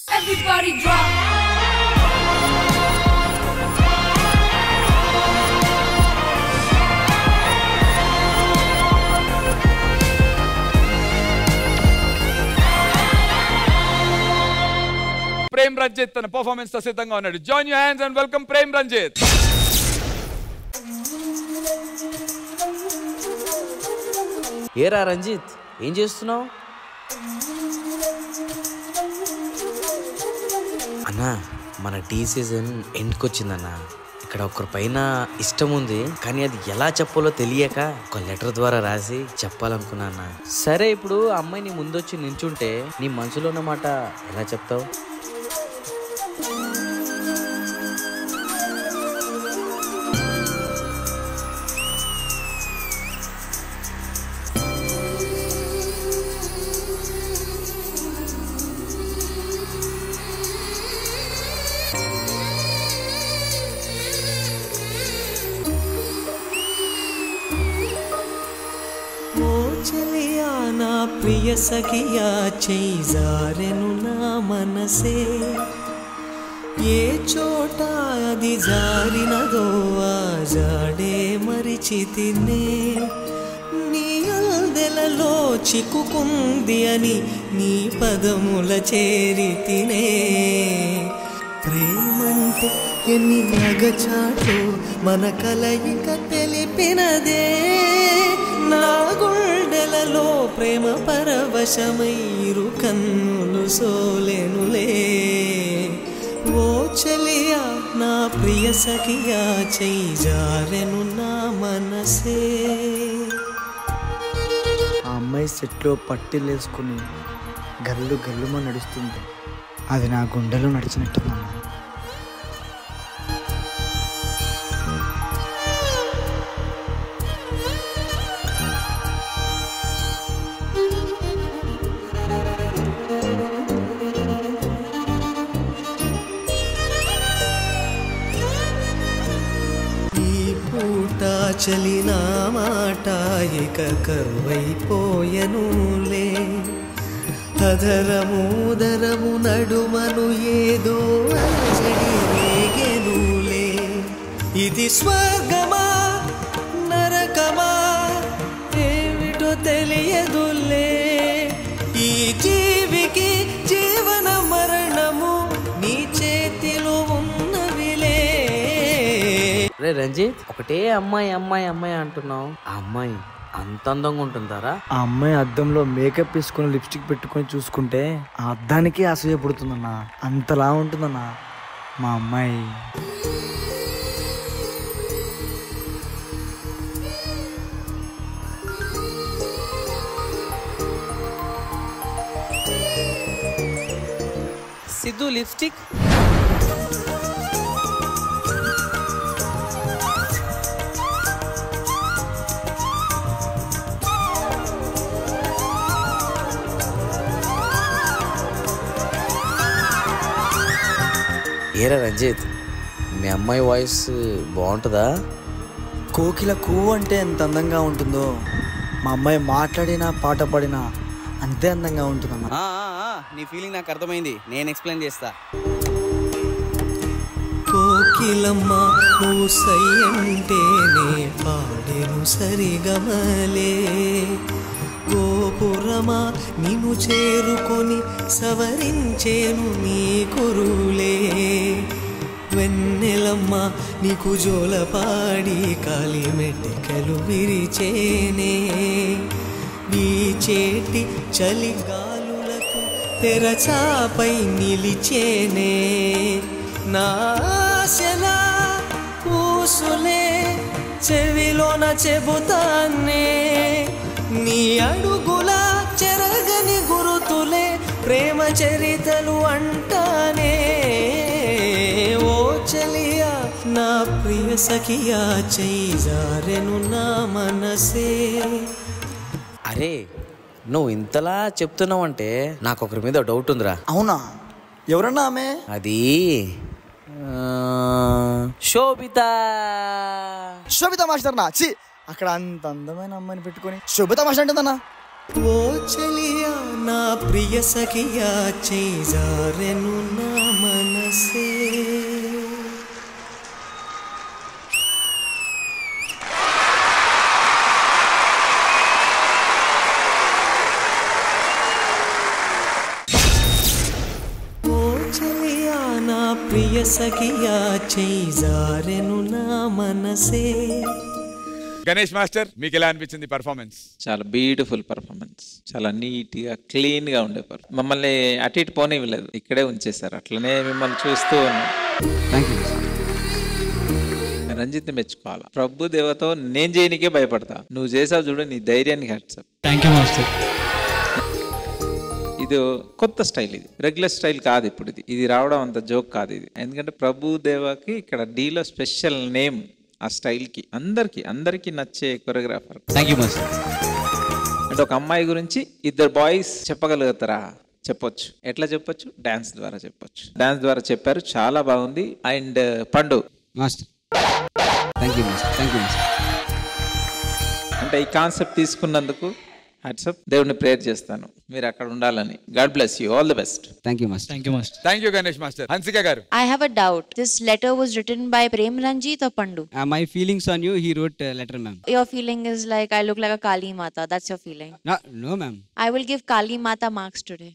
Everybody drop. Prem Ranjith తన performance తో సిద్ధంగా ఉన్నాడు join you hands and welcome Prem Ranjith ఏరా రంజిత్ ఏం చేస్తున్నావు అన్నా మన టీ సీజన్ ఎండ్కి వచ్చిందన్నా ఇక్కడ ఒకరి పైన ఇష్టం ఉంది కానీ అది ఎలా చెప్పాలో తెలియక ఒక లెటర్ ద్వారా రాసి చెప్పాలనుకున్నా అన్న సరే ఇప్పుడు ఆ అమ్మాయి నీ ముందొచ్చి నించుంటే నీ మనసులో ఉన్న మాట ఎలా చెప్తావు ఓ చలియా నా ప్రియ సఖియా చేజారెను నా మనసే ఏ చోట అది జారినదో ఆ జాడే మరిచితినే నీ అల్దెలలో చిక్కుకుంది అని నీ పదముల చేరి తినే ప్రేమంటే ఎన్ని నగచాటు మన కలయిక తెలిపినదే నా గుండెలలో ప్రేమ పరవశమైరు కన్నులు సోలెనులే ఓ చలియా నా ప్రియ సఖియా చేజారెను నా మనసే ఆ అమ్మాయి సెట్లో పట్టీలు వేసుకుని గల్లు గల్లుమ నడుస్తుంది అది నా గుండెలో నడిచినట్టుందన్న ఈ పూట చలిన మాట ఇక కరువైపోయనులే అధరముదరము నడుమను ఏదో అలజడి రేగెనులే ఇది స్వర్గమా నరకమా ఏమిటో తెలియదులే ఈ జీవికి జీవన మరణము నీ చేతిలో ఉన్నవిలే రే రంజిత్ ఒకటే అమ్మాయి అమ్మాయి అమ్మాయి అంటున్నావు ఆ అమ్మాయి అంత అందంగా ఉంటుందారా ఆ అమ్మాయి అద్దంలో మేకప్ వేసుకుని లిప్స్టిక్ పెట్టుకొని చూసుకుంటే ఆ అద్దానికి అసూయ పుడుతుందన్న అంతలా ఉంటుందన్న మా అమ్మాయి సిద్ధు లిప్స్టిక్ ఏరా రంజిత్ మీ అమ్మాయి వాయిస్ బాగుంటుందా కోకిల కూ అంటే ఎంత అందంగా ఉంటుందో మా అమ్మాయి మాట్లాడినా పాట పాడినా అంతే అందంగా ఉంటుందన్న ఆ, ఆ, ఆ, నీ ఫీలింగ్ నాకు అర్థమైంది నేను ఎక్స్ప్లెయిన్ చేస్తా కోకిలమ్మ నువ్వు సై అంటేనే పాడెను సరిగమలే గోపురమా నిన్ను చేరుకొని సవరించేను నీ కురులే వెన్నెలమ్మ నీకు జోలపాడి కాలి మెట్టికలు విరిచేనే నీ చేటి చలిగాలులకు తెరచాపై నిలిచేనే నాశలా ఊసులే చెవిలోన చెబుతానే నీ అడుగుల చెరగని గురుతులే ప్రేమ చరితలు అంటానే ఓ చలియా నా ప్రియ సఖియా చేజారెను నా మనసే అరే నువ్వు ఇంతలా చెప్తున్నావంటే నాకు ఒకరి మీద డౌట్ ఉందిరా అవునా ఎవరన్నా ఆమె అది ఆ, శోభిత శోభిత మాస్టర్ నా చి అక్కడ అంత అందమైన అమ్మాయిని పెట్టుకొని శోభిత మాస్టర్ అంటుందన్నా ఓ చలియా నా ప్రియ సఖియా చేజారెను నా మనసే ఓ చలియా నా ప్రియ సఖియా చేజారెను నా మనసే గణేష్ మాస్టర్ మీకు ఎలా అనిపించింది పర్ఫార్మెన్స్ చాలా బ్యూటిఫుల్ పర్ఫార్మెన్స్ చాలా నీట్గా క్లీన్గా ఉండే పర్ఫార్మెన్స్ మమ్మల్ని అటు ఇటు పోనివ్వలేదు ఇక్కడే ఉంచేశారు అట్లనే మిమ్మల్ని చూస్తూ ఉన్నాం థ్యాంక్ యూ రంజిత్ని మెచ్చుకోవాలి ప్రభు దేవతో నేను చేయనికే భయపడతా నువ్వు చేసావు చూడు నీ ధైర్యానికి హ్యాట్సప్ థ్యాంక్ యూ మాస్టర్ ఇది కొత్త స్టైల్ ఇది రెగ్యులర్ స్టైల్ కాదు ఇప్పుడు ఇది ఇది రావడం అంత జోక్ కాదు ఇది ఎందుకంటే ప్రభు దేవకి ఇక్కడ డీలో స్పెషల్ నేమ్ ఆ స్టైల్కి అందరికి అందరికీ నచ్చే కొరియోగ్రాఫర్ థ్యాంక్ యూ మాస్టర్ అంటే ఒక అమ్మాయి గురించి ఇద్దరు బాయ్స్ చెప్పగలుగుతారా చెప్పొచ్చు ఎట్లా చెప్పొచ్చు డాన్స్ ద్వారా చెప్పొచ్చు డాన్స్ ద్వారా చెప్పారు చాలా బాగుంది and Pandu master thank you master thank you master అంటే ఈ కాన్సెప్ట్ తీసుకున్నందుకు హ్యాట్సప్ దేవుడిని ప్రేయర్ చేస్తాను మీరు అక్కడ ఉండాలని God bless you all the best thank you master thank you master thank you Ganesh master Hansika garu I have a doubt. This letter was written by Prem Ranjit or Pandu? My feelings on you he wrote letter ma'am Your feeling is like I look like a Kali Mata. That's your feeling. No ma'am I will give Kali Mata marks today.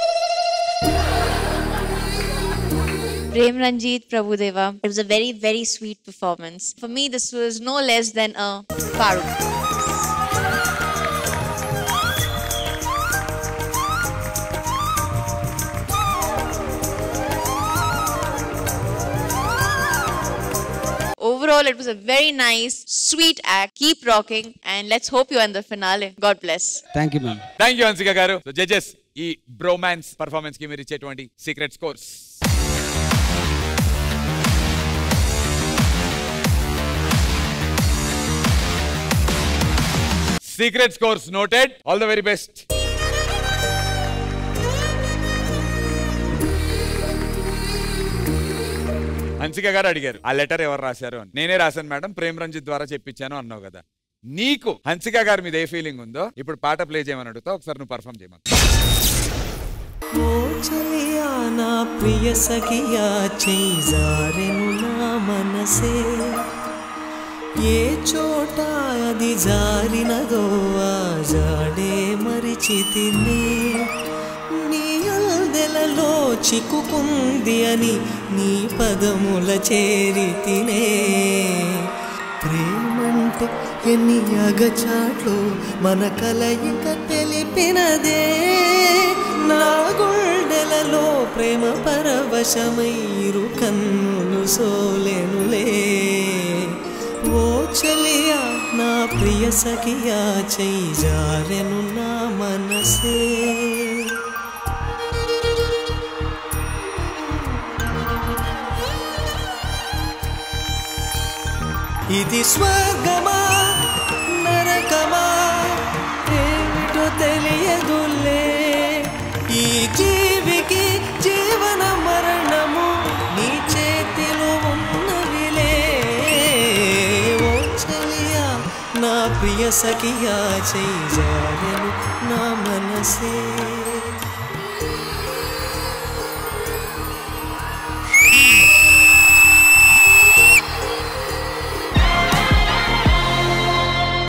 Prem Ranjit Prabhudeva. It was a very, very sweet performance. For me, this was no less than a Farooq. Overall, it was a very nice, sweet act. Keep rocking, and let's hope you're in the finale. God bless. Thank you ma'am thank you Hansika garu judges ఈ bromance performance కి మీరు ఇచ్చేటువంటి secret scores secret scores noted all the very best Hansika garu అడిగారు ఆ letter ఎవరు రాశారు అని నేనే రాశాను మేడం ప్రేమ్ రంజిత్ ద్వారా చెప్పించాను అన్నావు కదా నీకు హన్సిక గారి మీద ఏ ఫీలింగ్ ఉందో ఇప్పుడు పాట ప్లే చేయమని అడుగుతా ఒకసారి నువ్వు పర్ఫామ్ చేయమని ఓ చలియా నా ప్రియ సఖియా చేజారెను నా మనసే ఏ చోట అది జారినదో ఆ జాడే మరిచితినే నీ అల్దెలలో చిక్కుకుంది అని నీ పదముల చేరి తినే ప్రేమంటే ఎన్ని అగచాట్లు మన కలయిక తెలిపినదే నా గుండెలలో ప్రేమ పరవశమైరు కన్నులు సోలెనులే ఓ చలియా నా ప్రియ సఖియా చేజారెను నా మనసే ఇది స్వర్గమా నరకమా ఏమిటో తెలియదులే ఈ జీవికి జీవన మరణము నీ చేతిలో ఉన్నవిలే ఓ చెలియా నా ప్రియ సఖియా చేజారెను నా మనసే